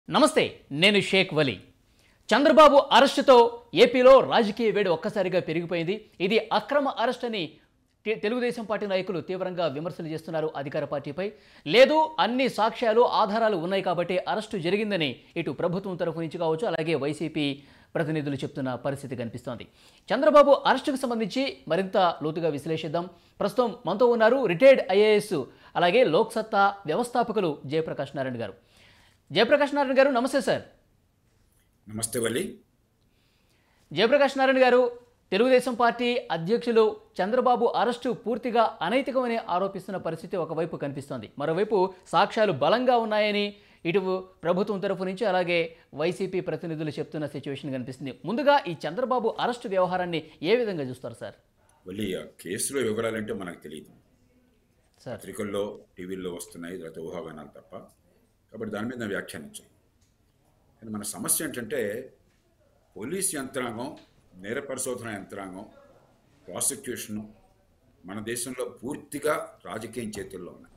నమస్తే నేను షేక్ వలీ చంద్రబాబు అరెస్టుతో ఏపీలో రాజకీయ వేడి ఒక్కసారిగా పెరిగిపోయింది ఇది అక్రమ అరెస్ట్ అని తె- తెలుగుదేశం పార్టీ నాయకులు తీవ్రంగా విమర్శలు చేస్తున్నారు అధికార పార్టీపై లేదు అన్ని సాక్ష్యాలు ఆధారాలు ఉన్నాయి కాబట్టి అరెస్టు జరిగిందని ఇటు ప్రభుత్వం తరఫు నుంచి కావచ్చు అలాగే వైసీపీ ప్రతినిధులు చెప్తున్న పరిస్థితి కనిపిస్తోంది చంద్రబాబు అరెస్టుకు సంబంధించి మరింత లోతుగా విశ్లేషిద్దాం ప్రస్తుతం మనతో ఉన్నారు రిటైర్డ్ ఐఏఎస్ అలాగే లోక్సత్తా వ్యవస్థాపకులు జయప్రకాష్ నారాయణ గారు జయప్రకాష్ నారాయణ గారు నమస్తే సార్ నమస్తే వల్లి జయప్రకాష్ నారాయణ గారు తెలుగుదేశం పార్టీ అధ్యక్షులు చంద్రబాబు అరెస్టు పూర్తిగా అనైతికమని ఆరోపిస్తున్న పరిస్థితి ఒకవైపు కనిపిస్తోంది మరోవైపు సాక్ష్యాలు బలంగా ఉన్నాయని ఇటు ప్రభుత్వం తరఫు నుంచి అలాగే వైసీపీ ప్రతినిధులు చెప్తున్న సిచ్యువేషన్ కనిపిస్తుంది ముందుగా ఈ చంద్రబాబు అరెస్టు వ్యవహారాన్ని ఏ విధంగా చూస్తారు సార్ వల్లి ఆ కేసులో వివరాలంటే మనకు తెలియదు సార్ పత్రికల్లో టీవీల్లో వస్తున్నాయి తర్వాత ఊహాగానాలు తప్ప కాబట్టి దాని మీద నేను వ్యాఖ్యానించాను కానీ మన సమస్య ఏంటంటే పోలీస్ యంత్రాంగం నేర పరిశోధన యంత్రాంగం ప్రాసిక్యూషను మన దేశంలో పూర్తిగా రాజకీయం చేతుల్లో ఉన్నాయి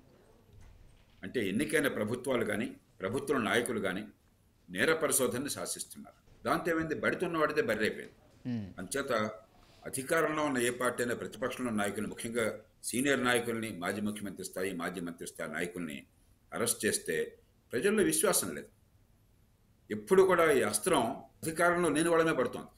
అంటే ఎన్నికైన ప్రభుత్వాలు కానీ ప్రభుత్వ నాయకులు కానీ నేర పరిశోధనని శాసిస్తున్నారు దాంతో ఏమైంది బడితున్న వాడితే బర్రైపోయింది ఉమ్, అంచేత అధికారంలో ఉన్న ఏ పార్టీ అయినా ప్రతిపక్షంలో ఉన్న నాయకుల్ని ముఖ్యంగా సీనియర్ నాయకుల్ని మాజీ ముఖ్యమంత్రి స్థాయి మాజీ మంత్రి స్థాయి నాయకుల్ని అరెస్ట్ చేస్తే ప్రజల్లో విశ్వాసం లేదు ఎప్పుడు కూడా ఈ అస్త్రం అధికారంలో లేని వాళ్ళ మీద పడుతోంది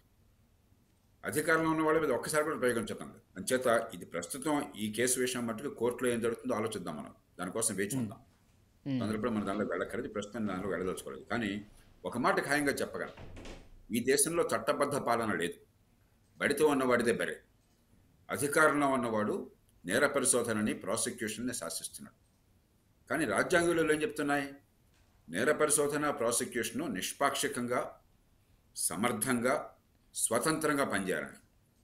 అధికారంలో ఉన్న వాళ్ళ మీద ఒక్కసారి కూడా ప్రయోగించటం లేదు అంచేత ఇది ప్రస్తుతం ఈ కేసు విషయం మట్టుకు కోర్టులో ఏం జరుగుతుందో ఆలోచిద్దాం మనం దానికోసం వేచి ఉందాం ఉమ్, తొందరపడి మన దానిలో వెళ్ళక్కర్లేదు ప్రస్తుతం దానిలో వెళ్ళదలుచుకోలేదు కానీ ఒక మాట ఖాయంగా చెప్పగలం ఈ దేశంలో చట్టబద్ధ పాలన లేదు బడితో ఉన్నవాడిదే బరే అధికారంలో ఉన్నవాడు నేర పరిశోధనని ప్రాసిక్యూషన్ని శాసిస్తున్నాడు కానీ రాజ్యాంగ విలువలు ఏం చెప్తున్నాయి నేర పరిశోధన ప్రాసిక్యూషను నిష్పాక్షికంగా సమర్థంగా స్వతంత్రంగా పనిచేయాలని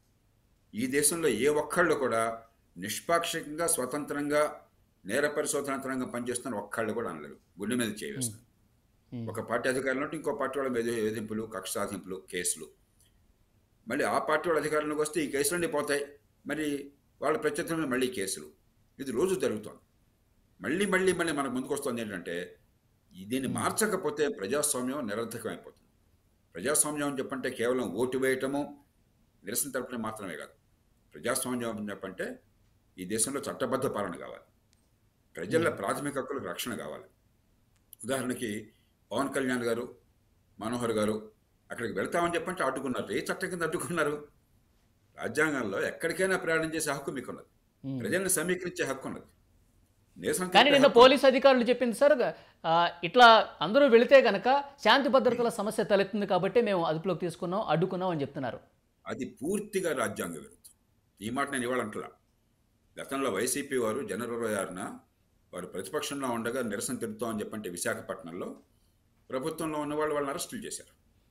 ఈ దేశంలో ఏ ఒక్కళ్ళు కూడా నిష్పాక్షికంగా స్వతంత్రంగా నేర పరిశోధనాంతరంగా పనిచేస్తున్న ఒక్కళ్ళు కూడా అనలేరు గుండె మీద చేయవేస్తారు ఉమ్, ఒక పార్టీ అధికారంలో ఉంటే ఇంకో పార్టీ వాళ్ళ మీద వేధింపులు కక్ష సాధింపులు కేసులు మళ్ళీ ఆ పార్టీ వాళ్ళ అధికారంలోకి వస్తే ఈ కేసులన్నీ పోతాయి మరి వాళ్ళ ప్రత్యర్థుల మళ్ళీ కేసులు ఇది రోజు జరుగుతోంది మళ్ళీ మళ్ళీ మళ్ళీ మనకు ముందుకు వస్తుంది ఏంటంటే ఈ- దీన్ని మార్చకపోతే ప్రజాస్వామ్యం నిరర్థకమైపోతుంది ప్రజాస్వామ్యం అని చెప్పంటే కేవలం ఓటు వేయటము నిరసన తరపున మాత్రమే కాదు ప్రజాస్వామ్యం అని చెప్పంటే ఈ దేశంలో చట్టబద్ధ పాలన కావాలి ప్రజల ప్రాథమిక హక్కులకు రక్షణ కావాలి ఉదాహరణకి పవన్ కళ్యాణ్ గారు మనోహర్ గారు అక్కడికి వెళ్తామని చెప్పంటే అడ్డుకున్నారు ఏ చట్టం కింద అడ్డుకున్నారు రాజ్యాంగంలో ఎక్కడికైనా ప్రయాణం చేసే హక్కు మీకున్నది ఉమ్. ప్రజల్ని సమీకరించే హక్కు ఉన్నది నిరసన కానీ తెలిపే నిన్న హక్కు పోలీస్ అధికారులు చెప్పింది సార్ ఆ, ఇట్లా అందరూ వెళితే గనక శాంతి భద్రతల సమస్య తలెత్తుంది కాబట్టి మేము అదుపులోకి తీసుకున్నాం అడ్డుకున్నాం అని చెప్తున్నారు అది పూర్తిగా రాజ్యాంగ విరుద్ధం ఈ మాట నేను ఇవాళ అంటున్నా గతంలో వైసీపీ వారు జనవరి ఇరవై ఆరున వారు ప్రతిపక్షంలో ఉండగా నిరసన తెలుపుతామని చెప్పంటే విశాఖపట్నంలో ప్రభుత్వంలో ఉన్న వాళ్ళు వాళ్ళని అరెస్టులు చేశారు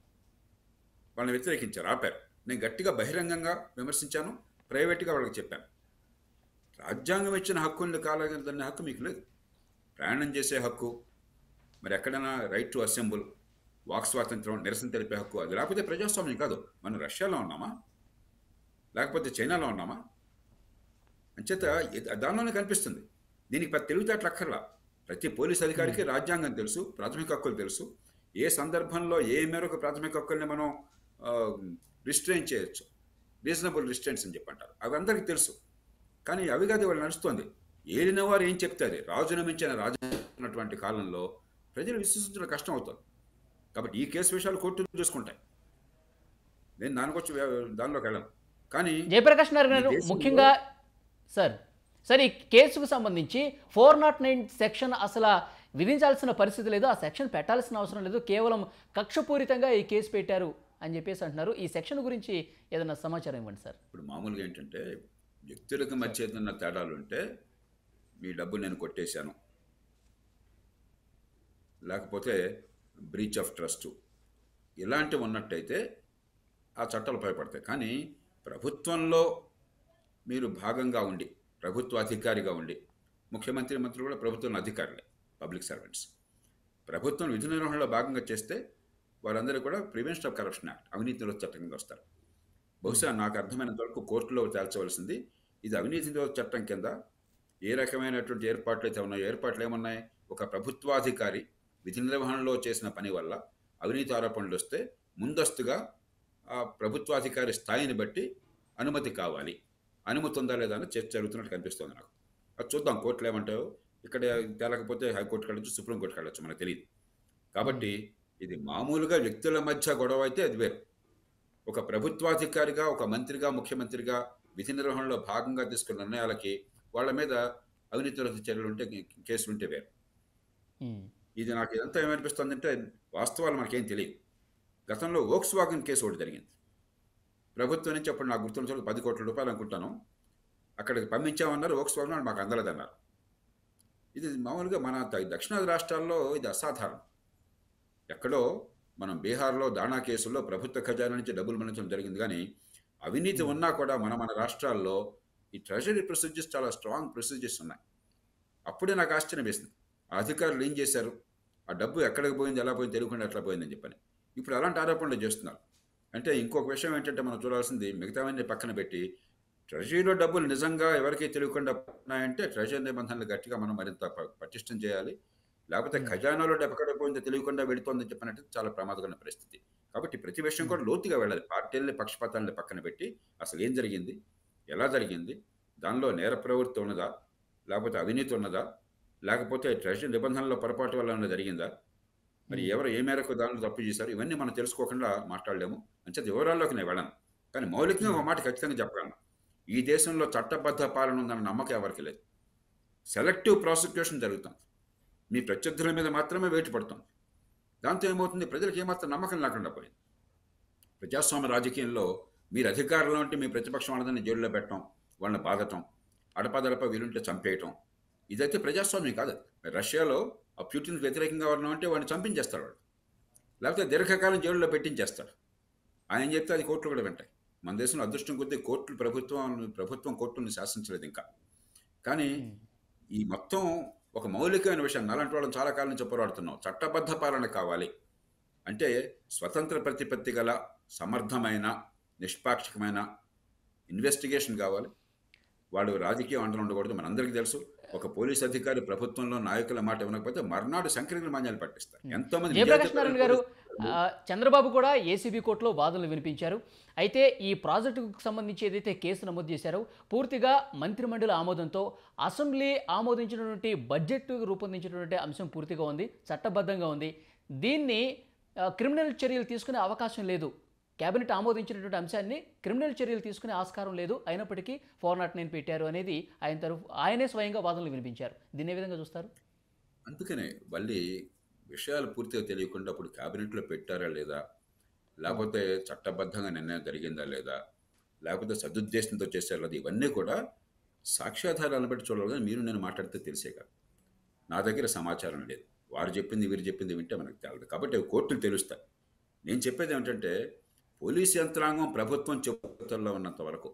వాళ్ళని వ్యతిరేకించారు ఆపారు నేను గట్టిగా బహిరంగంగా విమర్శించాను ప్రైవేట్గా వాళ్ళకి చెప్పాను రాజ్యాంగం ఇచ్చిన హక్కుల్ని కాలగనే హక్కు మీకు లేదు ప్రయాణం చేసే హక్కు మరి ఎక్కడైనా రైట్ టు అసెంబుల్ వాక్ స్వాతంత్రం నిరసన తెలిపే హక్కు అది లేకపోతే ప్రజాస్వామ్యం కాదు మనం రష్యాలో ఉన్నామా లేకపోతే చైనాలో ఉన్నామా అంచేత ఇది- దానిలోనే కనిపిస్తుంది దీనికి ప్రతి తెలివితేటలు అక్కర్లా ప్రతి పోలీస్ అధికారికి రాజ్యాంగం తెలుసు ప్రాథమిక హక్కులు తెలుసు ఏ సందర్భంలో ఏ మేరకు ప్రాథమిక హక్కుల్ని మనం రిస్ట్రైన్ చేయొచ్చు రీజనబుల్ రిస్ట్రైన్స్ అని చెప్పంటారు అవి అందరికీ తెలుసు కానీ అవి కాదు వాళ్ళు నడుస్తుంది ఏలిన వారు ఏం చెప్తారు రాజును మించిన రాజు ఉన్నటువంటి కాలంలో ప్రజలు విశ్వసించడం కష్టం అవుతుంది కాబట్టి ఈ కేసు విషయాలు కోర్టులు చూసుకుంటాయి నేను దానికి వచ్చి వ్యా- దానిలోకి వెళ్ళను కానీ జయప్రకాష్ నారాయణ గారు ఈ దేశంలో- ముఖ్యంగా సార్ సార్ ఈ కేసుకు సంబంధించి ఫోర్ నాట్ నైన్ సెక్షన్ అసలు విధించాల్సిన పరిస్థితి లేదు ఆ సెక్షన్ పెట్టాల్సిన అవసరం లేదు కేవలం కక్షపూరితంగా ఈ కేసు పెట్టారు అని చెప్పేసి అంటున్నారు ఈ సెక్షన్ గురించి ఏదైనా సమాచారం ఇవ్వండి సార్ ఇప్పుడు మామూలుగా ఏంటంటే వ్యక్తులకు మధ్య ఏదైనా తేడాలు ఉంటే మీ డబ్బు నేను కొట్టేశాను లేకపోతే బ్రీచ్ ఆఫ్ ట్రస్ట్ ఇలాంటివి ఉన్నట్టయితే ఆ చట్టాలు భయపడతాయి కానీ ప్రభుత్వంలో మీరు భాగంగా ఉండి ప్రభుత్వ అధికారిగా ఉండి ముఖ్యమంత్రి మంత్రులు కూడా ప్రభుత్వం అధికారులే పబ్లిక్ సర్వెంట్స్ ప్రభుత్వం విధి నిర్వహణలో భాగంగా చేస్తే వారందరూ కూడా ప్రివెన్షన్ ఆఫ్ కరప్షన్ యాక్ట్ అవినీతి నిరోధక చట్టం కింద వస్తారు బహుశా నాకు అర్థమైనంత వరకు కోర్టులో తేల్చవలసింది ఇది అవినీతి నిరోధక చట్టం కింద ఏ రకమైనటువంటి ఏర్పాట్లు అయితే ఉన్నాయో ఏర్పాట్లు ఏమున్నాయి ఒక ప్రభుత్వాధికారి విధి నిర్వహణలో చేసిన పని వల్ల అవినీతి ఆరోపణలు వస్తే ముందస్తుగా ఆ ప్రభుత్వాధికారి స్థాయిని బట్టి అనుమతి కావాలి అనుమతి ఉందా లేదా అని చర్చ జరుగుతున్నట్టు కనిపిస్తుంది నాకు అది చూద్దాం కోర్టులు ఏమంటాయో ఇక్కడ తేలకపోతే హైకోర్టుకి వెళ్ళచ్చు సుప్రీంకోర్టుకి వెళ్ళచ్చు మనకు తెలియదు కాబట్టి ఇది మామూలుగా వ్యక్తుల మధ్య గొడవ అయితే అది వేరు ఒక ప్రభుత్వాధికారిగా ఒక మంత్రిగా ముఖ్యమంత్రిగా విధి నిర్వహణలో భాగంగా తీసుకున్న నిర్ణయాలకి వాళ్ళ మీద అవినీతి విరోధ చర్యలు ఉంటే కేసులు ఉంటే వేరు ఉమ్, ఇది నాకు ఇదంతా ఏమనిపిస్తుందంటే వాస్తవాలు మనకేం తెలియదు గతంలో వోక్స్ వాగన్ కేసు ఒకటి జరిగింది ప్రభుత్వం నుంచి అప్పుడు నాకు గుర్తున్న పది కోట్ల రూపాయలు అనుకుంటాను అక్కడికి పంపించామన్నారు వోక్స్ వాగన్ మాకు అందలేదన్నారు ఇది మామూలుగా మన ద- దక్షిణాది రాష్ట్రాల్లో ఇది అసాధారణం ఎక్కడో మనం బీహార్లో దాణా కేసుల్లో ప్రభుత్వ ఖజానా నుంచి డబ్బులు మళ్లించడం జరిగింది కానీ అవినీతి ఉన్నా కూడా మన మన రాష్ట్రాల్లో ఈ ట్రెజరీ ప్రొసీజర్స్ చాలా స్ట్రాంగ్ ప్రొసీజర్స్ ఉన్నాయి అప్పుడే నాకు ఆశ్చర్యం వేసింది ఆ అధికారులు ఏం చేశారు ఆ డబ్బు ఎక్కడికి పోయింది ఎలా పోయింది తెలియకుండా ఎట్లా పోయిందని చెప్పని ఇప్పుడు అలాంటి ఆరోపణలు చేస్తున్నారు అంటే ఇంకొక విషయం ఏంటంటే మనం చూడాల్సింది మిగతావన్నీ పక్కన పెట్టి ట్రెజరీలో డబ్బులు నిజంగా ఎవరికీ తెలియకుండా ఉన్నాయంటే ట్రెజరీ నిబంధనలు గట్టిగా మనం మరింత ప- పటిష్టం చేయాలి లేకపోతే ఖజానాలో డబ్బు ఎక్కడ పోయిందో తెలియకుండా వెళుతోందని చెప్పినట్టు చాలా ప్రమాదకరమైన పరిస్థితి కాబట్టి ప్రతి విషయం కూడా లోతుగా వెళ్ళాలి పార్టీలని పక్షపాతాలని పక్కన పెట్టి అసలు ఏం జరిగింది ఎలా జరిగింది దానిలో నేర ప్రవృత్తి ఉన్నదా లేకపోతే అవినీతి ఉన్నదా లేకపోతే ట్రెజరీ నిబంధనల పొరపాటు వల్ల ఏమైనా జరిగిందా మరి ఎవరు ఏ మేరకు దానిలో తప్పు చేశారు ఇవన్నీ మనం తెలుసుకోకుండా మాట్లాడలేము అంచేత వివరాల్లోకి నేను వెళ్ళను కానీ మౌలికంగా ఒక మాట ఖచ్చితంగా చెప్పగలను ఈ దేశంలో చట్టబద్ధ పాలన ఉందన్న నమ్మకం ఎవరికి లేదు సెలెక్టివ్ ప్రాసిక్యూషన్ జరుగుతుంది మీ ప్రత్యర్థుల మీద మాత్రమే వేటు పడుతుంది దాంతో ఏమవుతుంది ప్రజలకు ఏమాత్రం నమ్మకం లేకుండా పోయింది ప్రజాస్వామ్య రాజకీయంలో మీరు అధికారంలో ఉంటే మీ ప్రతిపక్షం వాళ్ళని జైల్లో పెట్టడం వాళ్ళని బాధటం అడపదడప వీలుంటే చంపేయటం ఇదైతే ప్రజాస్వామ్యం కాదు రష్యాలో ఆ ప్యూటిన్కి వ్యతిరేకంగా ఎవరిన అంటే వాడిని చంపించేస్తాడు వాడు లేకపోతే దీర్ఘకాలం జైల్లో పెట్టించేస్తాడు ఆయన చెప్తే అది కోర్టులు కూడా వింటాయి మన దేశంలో అదృష్టం కొద్దీ కోర్టులు ప్రభుత్వం ప్రభుత్వం కోర్టులను శాసించలేదు ఇంకా కానీ ఈ మొత్తం ఒక మౌలికమైన విషయం అలాంటి వాళ్ళని చాలా కాలం నుంచి పోరాడుతున్నాం చట్టబద్ధ పాలన కావాలి అంటే స్వతంత్ర ప్రతిపత్తి గల సమర్థమైన నిష్పాక్షికమైన ఇన్వెస్టిగేషన్ కావాలి వాడు రాజకీయం అండలు ఉండకూడదు మనందరికీ తెలుసు ఒక పోలీస్ అధికారి ప్రభుత్వంలో నాయకుల మాట వినకపోతే మర్నాడు సంక్రమణ మాన్యాలు పట్టిస్తారు ఎంతో మంది జయప్రకాష్ నారాయణ గారు ఆ, చంద్రబాబు కూడా ఏసీబీ కోర్టులో వాదనలు వినిపించారు అయితే ఈ ప్రాజెక్టుకు సంబంధించి ఏదైతే కేసు నమోదు చేశారో పూర్తిగా మంత్రిమండలి ఆమోదంతో అసెంబ్లీ ఆమోదించినటువంటి బడ్జెట్ రూపొందించినటువంటి అంశం పూర్తిగా ఉంది చట్టబద్ధంగా ఉంది దీన్ని ఆ, క్రిమినల్ చర్యలు తీసుకునే అవకాశం లేదు కేబినెట్ ఆమోదించినటువంటి అంశాన్ని క్రిమినల్ చర్యలు తీసుకునే ఆస్కారం లేదు అయినప్పటికీ ఫోర్ నాట్ నైన్ పెట్టారు అనేది ఆయన తరఫు ఆయనే స్వయంగా వాదనలు వినిపించారు దీన్ని ఏ విధంగా చూస్తారు అందుకనే మళ్ళీ విషయాలు పూర్తిగా తెలియకుండా అప్పుడు క్యాబినెట్లో పెట్టారా లేదా లేకపోతే చట్టబద్ధంగా నిర్ణయం జరిగిందా లేదా లేకపోతే సదుద్దేశంతో చేశారా లేదా ఇవన్నీ కూడా సాక్ష్యాధారాలను బట్టి చూడాలి కానీ మీరు నేను మాట్లాడితే తెలిసే కాదు నా దగ్గర సమాచారం లేదు వారు చెప్పింది వీరు చెప్పింది వింటే మనకు తెలదు కాబట్టి అవి కోర్టులు తెలుస్తాయి నేను చెప్పేది ఏమిటంటే పోలీస్ యంత్రాంగం ప్రభుత్వం చెప్పుతల్లో ఉన్నంత వరకు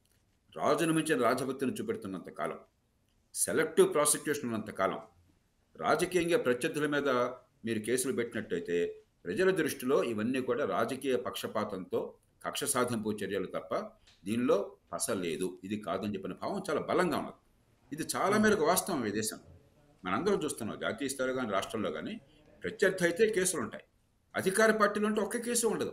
రాజును మించిన రాజభక్తిని చూపెడుతున్నంత కాలం సెలెక్టివ్ ప్రాసిక్యూషన్ ఉన్నంత కాలం రాజకీయంగా ప్రత్యర్థుల మీద మీరు కేసులు పెట్టినట్టయితే ప్రజల దృష్టిలో ఇవన్నీ కూడా రాజకీయ పక్షపాతంతో కక్ష సాధింపు చర్యలు తప్ప దీనిలో పస లేదు ఇది కాదని చెప్పిన భావం చాలా బలంగా ఉన్నది ఇది చాలా మేరకు వాస్తవం ఈ దేశం మనందరం చూస్తున్నాం జాతీయ స్థాయిలో కానీ రాష్ట్రంలో కానీ ప్రత్యర్థి అయితే కేసులు ఉంటాయి అధికార పార్టీలు ఉంటే ఒక్క కేసు ఉండదు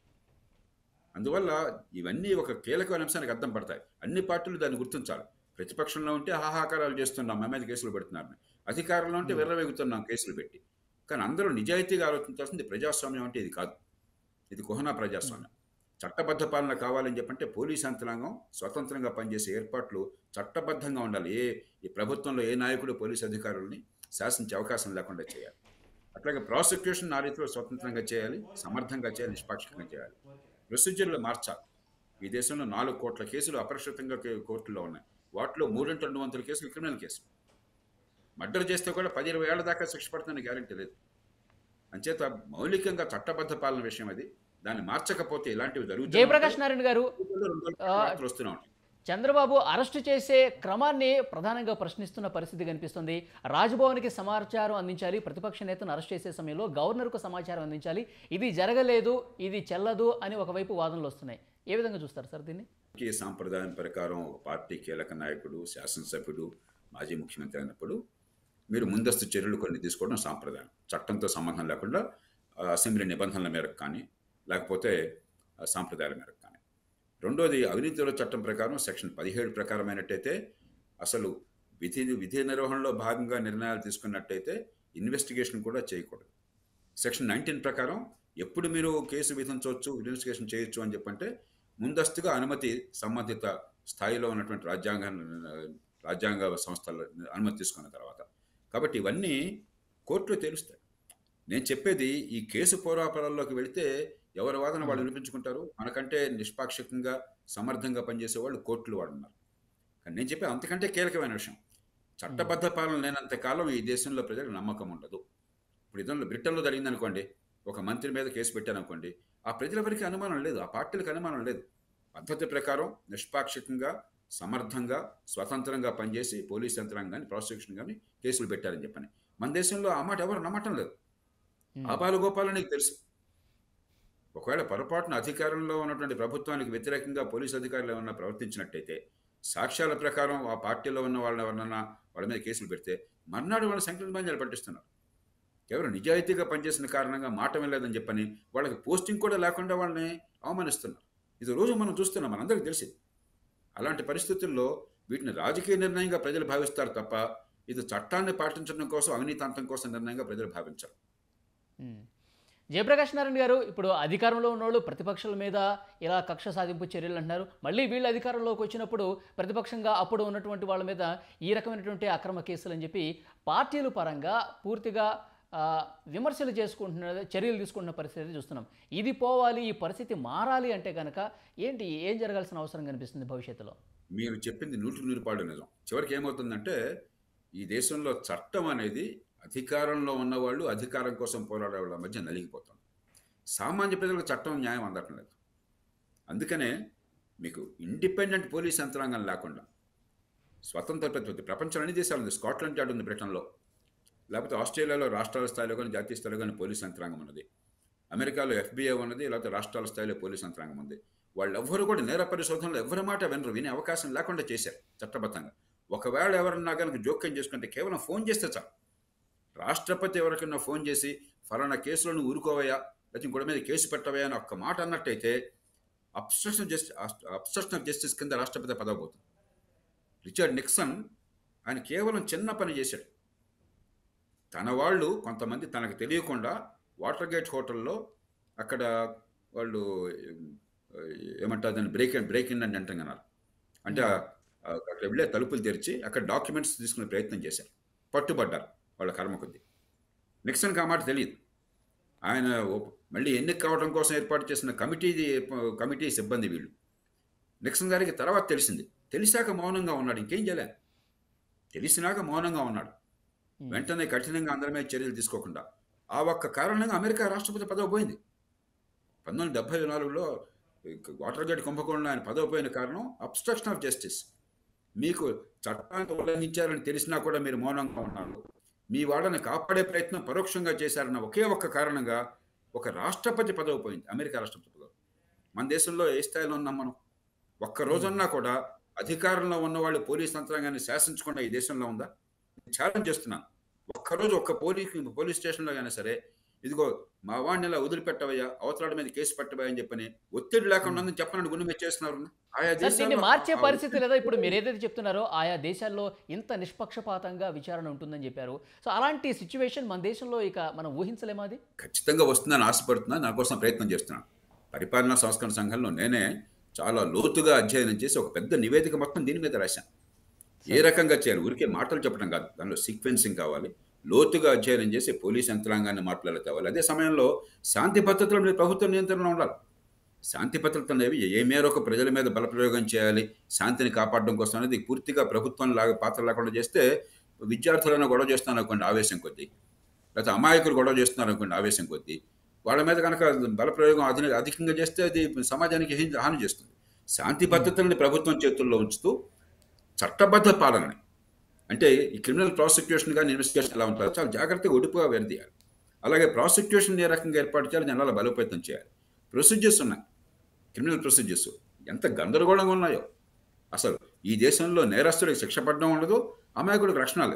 అందువల్ల ఇవన్నీ ఒక కీలకమైన అంశానికి అర్థం పడతాయి అన్ని పార్టీలు దాన్ని గుర్తించాలి ప్రతిపక్షంలో ఉంటే హాహాకారాలు చేస్తున్నాం మా మీద కేసులు పెడుతున్నారు అధికారంలో ఉంటే విర్రవేగుతున్నాం కేసులు పెట్టి కానీ అందరూ నిజాయితీగా ఆలోచించాల్సింది ప్రజాస్వామ్యం అంటే ఇది కాదు ఇది కుహనా ప్రజాస్వామ్యం చట్టబద్ధ పాలన కావాలని చెప్పంటే పోలీస్ యంత్రాంగం స్వతంత్రంగా పనిచేసే ఏర్పాట్లు చట్టబద్ధంగా ఉండాలి ఏ ఈ ప్రభుత్వంలో ఏ నాయకుడు పోలీస్ అధికారుల్ని శాసించే అవకాశం లేకుండా చేయాలి అట్లాగే ప్రాసిక్యూషన్ ఆ రీతిలో స్వతంత్రంగా చేయాలి సమర్థంగా చేయాలి నిష్పాక్షికంగా చేయాలి ప్రొసీజర్లు మార్చాలి ఈ దేశంలో నాలుగు కోట్ల కేసులు అపరిష్కృతంగా కే- కోర్టులో ఉన్నాయి వాటిలో మూడింటి రెండు వందల కేసులు క్రిమినల్ కేసులు మర్డర్ చేస్తే కూడా పది ఇరవై ఏళ్ల దాకా శిక్ష పడుతుందని గ్యారెంటీ లేదు అంచేత మౌలికంగా చట్టబద్ధ పాలన విషయం అది దాన్ని మార్చకపోతే ఇలాంటివి జరుగుతాయి జయప్రకాష్ నారాయణ గారు ఆ, వస్తూనే ఉంటాయి చంద్రబాబు అరెస్టు చేసే క్రమాన్ని ప్రధానంగా ప్రశ్నిస్తున్న పరిస్థితి కనిపిస్తుంది రాజ్భవన్కి సమాచారం అందించాలి ప్రతిపక్ష నేతను అరెస్ట్ చేసే సమయంలో గవర్నర్కు సమాచారం అందించాలి ఇది జరగలేదు ఇది చెల్లదు అని ఒకవైపు వాదనలు వస్తున్నాయి ఏ విధంగా చూస్తారు సార్ దీన్ని రాజకీయ సాంప్రదాయం ప్రకారం ఒక పార్టీ కీలక నాయకుడు శాసనసభ్యుడు మాజీ ముఖ్యమంత్రి అయినప్పుడు మీరు ముందస్తు చర్యలు కొన్ని తీసుకోవడం సాంప్రదాయం చట్టంతో సంబంధం లేకుండా ఆ, అసెంబ్లీ నిబంధనల మేరకు కానీ లేకపోతే ఆ, సాంప్రదాయాల మేరకు కానీ రెండోది అవినీతి నిరోధక చట్టం ప్రకారం సెక్షన్ పదిహేడు ప్రకారమైనట్టయితే అసలు విధి విధి నిర్వహణలో భాగంగా నిర్ణయాలు తీసుకున్నట్టయితే ఇన్వెస్టిగేషన్ కూడా చేయకూడదు సెక్షన్ నైన్టీన్ ప్రకారం ఎప్పుడు మీరు కేసు విధించవచ్చు ఇన్వెస్టిగేషన్ చేయొచ్చు అని చెప్పంటే ముందస్తుగా అనుమతి సంబంధిత స్థాయిలో ఉన్నటువంటి రాజ్యాంగ రాజ్యాంగ సంస్థల అనుమతి తీసుకున్న తర్వాత కాబట్టి ఇవన్నీ కోర్టులో తెలుస్తాయి నేను చెప్పేది ఈ కేసు పోరాపాలలోకి వెళితే ఎవరి వాదన వాళ్ళు వినిపించుకుంటారు మనకంటే నిష్పాక్షికంగా సమర్థంగా పనిచేసే వాళ్ళు కోర్టులు వాడు ఉన్నారు కానీ నేను చెప్పే అంతకంటే కీలకమైన విషయం చట్టబద్ధ పాలన లేనంత కాలం ఈ దేశంలో ప్రజలకు నమ్మకం ఉండదు ఇప్పుడు ఇదంలో బ్రిటన్లో జరిగింది అనుకోండి ఒక మంత్రి మీద కేసు పెట్టారనుకోండి ఆ ప్రజలెవరికి అనుమానం లేదు ఆ పార్టీలకు అనుమానం లేదు పద్ధతి ప్రకారం నిష్పాక్షికంగా సమర్థంగా స్వతంత్రంగా పనిచేసి పోలీస్ యంత్రాంగాన్ని ప్రాసిక్యూషన్ కానీ కేసులు పెట్టారని చెప్పని మన దేశంలో ఆ మాట ఎవరు నమ్మటం లేదు ఉమ్. ఆపాలు గోపాలు నీకు తెలుసు ఒకవేళ పొరపాటున అధికారంలో ఉన్నటువంటి ప్రభుత్వానికి వ్యతిరేకంగా పోలీసు అధికారులు ఏమన్నా ప్రవర్తించినట్టయితే సాక్ష్యాల ప్రకారం ఆ పార్టీలో ఉన్న వాళ్ళని ఎవరన్నా వాళ్ళ మీద కేసులు పెడితే మర్నాడు వాళ్ళ సంకలన బంధాలు పట్టిస్తున్నారు ఎవరు నిజాయితీగా పనిచేసిన కారణంగా మాట వెళ్ళలేదని చెప్పని వాళ్ళకి పోస్టింగ్ కూడా లేకుండా వాళ్ళని అవమానిస్తున్నారు ఇది రోజు మనం చూస్తున్నాం మనందరికీ తెలిసి అలాంటి పరిస్థితుల్లో వీటిని రాజకీయ నిర్ణయంగా ప్రజలు భావిస్తారు తప్ప ఇది చట్టాన్ని పాటించడం కోసం అవినీతాంతం కోసం నిర్ణయంగా ప్రజలు భావించరు ఉమ్. జయప్రకాష్ నారాయణ గారు ఇప్పుడు అధికారంలో ఉన్నోళ్ళు ప్రతిపక్షాల మీద ఇలా కక్ష సాధింపు చర్యలు అంటున్నారు మళ్ళీ వీళ్ళు అధికారంలోకి వచ్చినప్పుడు ప్రతిపక్షంగా అప్పుడు ఉన్నటువంటి వాళ్ళ మీద ఈ రకమైనటువంటి అక్రమ కేసులు అని చెప్పి పార్టీల పరంగా పూర్తిగా ఆ, విమర్శలు చేసుకుంటున్న చర్యలు తీసుకుంటున్న పరిస్థితి చూస్తున్నాం ఇది పోవాలి ఈ పరిస్థితి మారాలి అంటే కనుక ఏంటి ఏం జరగాల్సిన అవసరం కనిపిస్తుంది భవిష్యత్తులో మీరు చెప్పింది నూటికి నూరు పాళ్ళు నిజం చివరికి ఏమవుతుందంటే ఈ దేశంలో చట్టం అనేది అధికారంలో ఉన్నవాళ్ళు అధికారం కోసం పోరాడే వాళ్ళ మధ్య నలిగిపోతుంది సామాన్య ప్రజలకు చట్టం న్యాయం అందటం లేదు అందుకనే మీకు ఇండిపెండెంట్ పోలీస్ యంత్రాంగం లేకుండా స్వతంత్ర ప్రతిపత్తి ప్రపంచం అన్ని దేశాలు ఉంది స్కాట్లాండ్ యార్డ్ ఉంది బ్రిటన్లో లేకపోతే ఆస్ట్రేలియాలో రాష్ట్రాల స్థాయిలో కానీ జాతీయ స్థాయిలో కానీ పోలీస్ యంత్రాంగం ఉన్నది అమెరికాలో ఎఫ్బిఐ ఉన్నది లేకపోతే రాష్ట్రాల స్థాయిలో పోలీస్ యంత్రాంగం ఉంది వాళ్ళెవ్వరూ కూడా నేర పరిశోధనలో ఎవరి మాట వినరు వినే అవకాశం లేకుండా చేశారు చట్టబద్ధంగా ఒకవేళ ఎవరన్నా కనుక జోక్యం చేసుకుంటే కేవలం ఫోన్ చేస్తే చాలు రాష్ట్రపతి ఎవరికైనా ఫోన్ చేసి ఫలానా కేసులో నువ్వు ఊరుకోవయ్యా లేకపోతే ఇంకోటి మీద కేసు పెట్టవయ్యా అని ఒక్క మాట అన్నట్టయితే obstruction justice obstruction of justice కింద రాష్ట్రపతి పదవి పోతుంది రిచర్డ్ నిక్సన్ ఆయన కేవలం చిన్న పని చేశాడు తన వాళ్ళు కొంతమంది తనకు తెలియకుండా వాటర్ గేట్ హోటల్లో అక్కడ వాళ్ళు ఏం, ఏమంటారు దాన్ని బ్రేక్ అండ్ బ్రేక్ ఇన్ అని అంటాం అన్నారు అంటే ఆ- ఆ అక్కడ వెళ్ళే తలుపులు తెరిచి అక్కడ డాక్యుమెంట్స్ తీసుకునే ప్రయత్నం చేశారు పట్టుబడ్డారు వాళ్ళ కర్మ కొద్దీ నిక్సన్కి ఆ మాట తెలియదు ఆయన ఓ- మళ్ళీ ఎన్నిక కావడం కోసం ఏర్పాటు చేసిన కమిటీ కమిటీ సిబ్బంది వీళ్ళు నిక్సన్ గారికి తర్వాత తెలిసింది తెలిసాక మౌనంగా ఉన్నాడు ఇంకేం చేయలే తెలిసినాక మౌనంగా ఉన్నాడు Hmm. వెంటనే కఠినంగా అందరి మీద చర్యలు తీసుకోకుండా ఆ ఒక్క కారణంగా అమెరికా రాష్ట్రపతి పదవి పోయింది పంతొమ్మిది వందల డెబ్బై నాలుగులో వాటర్ గేట్ కుంభకోణంలో ఆయన పదవి పోయిన కారణం అబ్స్ట్రక్షన్ ఆఫ్ జస్టిస్ మీకు చట్టాన్ని ఉల్లంఘించారని తెలిసినా కూడా మీరు మౌనంగా ఉన్నారు మీ వాళ్ళని కాపాడే ప్రయత్నం పరోక్షంగా చేశారన్న ఒకే ఒక్క కారణంగా ఒక రాష్ట్రపతి పదవి పోయింది అమెరికా రాష్ట్రపతి పదవి మన దేశంలో ఏ స్థాయిలో ఉన్నాం మనం ఒక్క రోజన్నా కూడా అధికారంలో ఉన్న వాళ్ళు పోలీస్ యంత్రాంగాన్ని శాసించకుండా ఈ దేశంలో ఉందా ఛాలెంజ్ చేస్తున్నాను ఒక్కరోజు ఒక్క పోలీస్ పోలీస్ స్టేషన్లో అయినా సరే ఇదిగో మా వాడిని ఇలా వదిలిపెట్టవయ్యా అవతలాడి మీద కేసు పెట్టవయ్యా అని చెప్పని ఒత్తిడి లేకుండా ఉందని చెప్పనని గుండె మీద చేస్తున్నారు ఆయా సార్ దీన్ని దేశాల్లో మార్చే ఆ పరిస్థితి లేదా ఇప్పుడు మీరు ఏదైతే చెప్తున్నారో ఆయా దేశాల్లో ఇంత నిష్పక్షపాతంగా విచారణ ఉంటుందని చెప్పారు సో అలాంటి సిచ్యువేషన్ మన దేశంలో ఇక మనం ఊహించలేమా అది ఖచ్చితంగా వస్తుందని ఆశపడుతున్నా నా కోసం ప్రయత్నం చేస్తున్నాను పరిపాలనా సంస్కరణ సంఘంలో నేనే చాలా లోతుగా అధ్యయనం చేసి ఒక పెద్ద నివేదిక మొత్తం దీని మీద రాశాను ఏ రకంగా చేయాలి ఊరికే మాటలు చెప్పడం కాదు దానిలో సీక్వెన్సింగ్ కావాలి లోతుగా అధ్యయనం చేసి పోలీస్ యంత్రాంగాన్ని మార్పులు తేవాలి అదే సమయంలో శాంతి భద్రతల మీద ప్రభుత్వ నియంత్రణ ఉండాలి శాంతి భద్రతలు అనేవి ఏ మేరకు ప్రజల మీద బలప్రయోగం చేయాలి శాంతిని కాపాడడం కోసం అనేది పూర్తిగా ప్రభుత్వం లాగా పాత్ర లేకుండా చేస్తే విద్యార్థులను గొడవ చేస్తాను అనుకోండి ఆవేశం కొద్దీ లేకపోతే అమాయకులు గొడవ చేస్తున్నారు అనుకోండి ఆవేశం కొద్దీ వాళ్ళ మీద కనుక బలప్రయోగం అధిక అధికంగా చేస్తే అది సమాజానికి హిం- హాని చేస్తుంది శాంతి భద్రతల్ని ప్రభుత్వం చేతుల్లో ఉంచుతూ చట్టబద్ధ పాలనని అంటే ఈ క్రిమినల్ ప్రాసిక్యూషన్ కానీ ఇన్వెస్టిగేషన్ ఎలా ఉంటుందో చాలా జాగ్రత్తగా ఒడిపుగా వెరదీయాలి అలాగే ప్రాసిక్యూషన్ ఏ రకంగా ఏర్పాటు చేయాలి జనాల బలోపేతం చేయాలి ప్రొసీజర్స్ ఉన్నాయి క్రిమినల్ ప్రొసీజర్స్ ఎంత గందరగోళంగా ఉన్నాయో అసలు ఈ దేశంలో నేరస్తుడికి శిక్ష పడడం ఉండదు అమాయకుడికి రక్షణ లేదు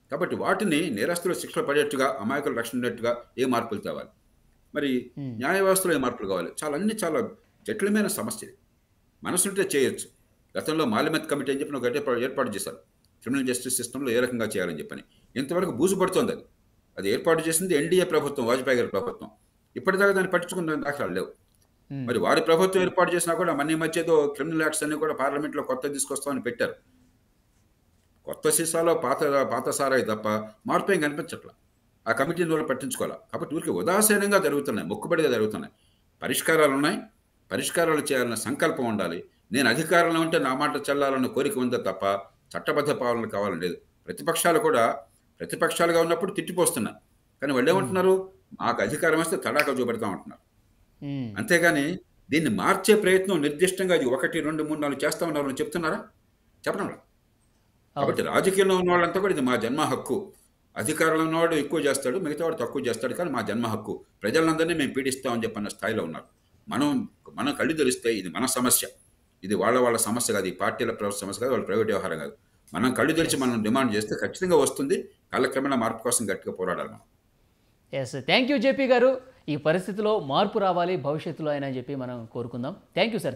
కాబట్టి వాటిని నేరస్తులు శిక్షలు పడేట్టుగా అమాయకులు రక్షణ ఉండేట్టుగా ఏ మార్పులు తేవాలి మరి న్యాయ వ్యవస్థలో ఏ మార్పులు కావాలి చాలా అన్ని చాలా జటిలమైన సమస్య ఇది. మనసుంటే చేయొచ్చు గతంలో మాలిమత్ కమిటీ అని చెప్పిన ఒక ఏర్పాటు ఏర్పాటు చేశారు క్రిమినల్ జస్టిస్ సిస్టంలో ఏ రకంగా చేయాలని చెప్పని ఇంతవరకు బూజు పడుతోంది అది అది ఏర్పాటు చేసింది ఎన్డీఏ ప్రభుత్వం వాజ్పేయి గారి ప్రభుత్వం ఇప్పటిదాకా దాన్ని పట్టించుకున్న దాఖలాలు లేవు మ్మ్. మరి వారి ప్రభుత్వం ఏర్పాటు చేసినా కూడా మన ఈ మధ్య ఏదో క్రిమినల్ యాక్ట్స్ అన్ని కూడా పార్లమెంట్లో కొత్త తీసుకొస్తామని పెట్టారు కొత్త సీసాలో పాత పాత సారాయి తప్ప మార్పు ఏం కనిపించట్లా ఆ కమిటీని వాళ్ళు పట్టించుకోవాలి కాబట్టి ఊరికి ఉదాసీనంగా జరుగుతున్నాయి మొక్కుబడిగా జరుగుతున్నాయి పరిష్కారాలు ఉన్నాయి పరిష్కారాలు చేయాలన్న సంకల్పం ఉండాలి నేను అధికారంలో ఉంటే నా మాట చెల్లాలన్న కోరిక ఉందే తప్ప చట్టబద్ధ పాలన కావాలని లేదు ప్రతిపక్షాలు కూడా ప్రతిపక్షాలుగా ఉన్నప్పుడు తిట్టిపోస్తున్నారు కానీ వాళ్ళు ఏమంటున్నారు మాకు అధికారం వస్తే తడాక చూపెడతాం అంటున్నారు మ్మ్. అంతేగాని దీన్ని మార్చే ప్రయత్నం నిర్దిష్టంగా ఇది ఒకటి రెండు మూడు నాలుగు చేస్తా ఉన్నారు అని చెప్తున్నారా చెప్పడం లేదు. కాబట్టి రాజకీయంలో ఉన్న వాళ్ళంతా కూడా ఇది మా జన్మ హక్కు అధికారంలో ఉన్నవాడు ఎక్కువ చేస్తాడు మిగతా వాడు తక్కువ చేస్తాడు కానీ మా జన్మ హక్కు ప్రజలందరినీ మేము పీడిస్తామని చెప్పన్న స్థాయిలో ఉన్నారు మనం మనం కళ్ళు తెరిస్తే ఇది మన సమస్య ఇది వాళ్ళ వాళ్ళ సమస్య కాదు ఈ పార్టీల ప్రైవేట్ సమస్య కాదు వాళ్ళ ప్రైవేట్ వ్యవహారం కాదు మనం కళ్ళు తెరిచి మనం డిమాండ్ చేస్తే ఖచ్చితంగా వస్తుంది కాలక్రమేణా మార్పు కోసం గట్టిగా పోరాడాలి మనం ఎస్ థ్యాంక్ యూ జేపీ గారు ఈ పరిస్థితిలో మార్పు రావాలి భవిష్యత్తులో అయినా చెప్పి మనం కోరుకుందాం థ్యాంక్ యూ సార్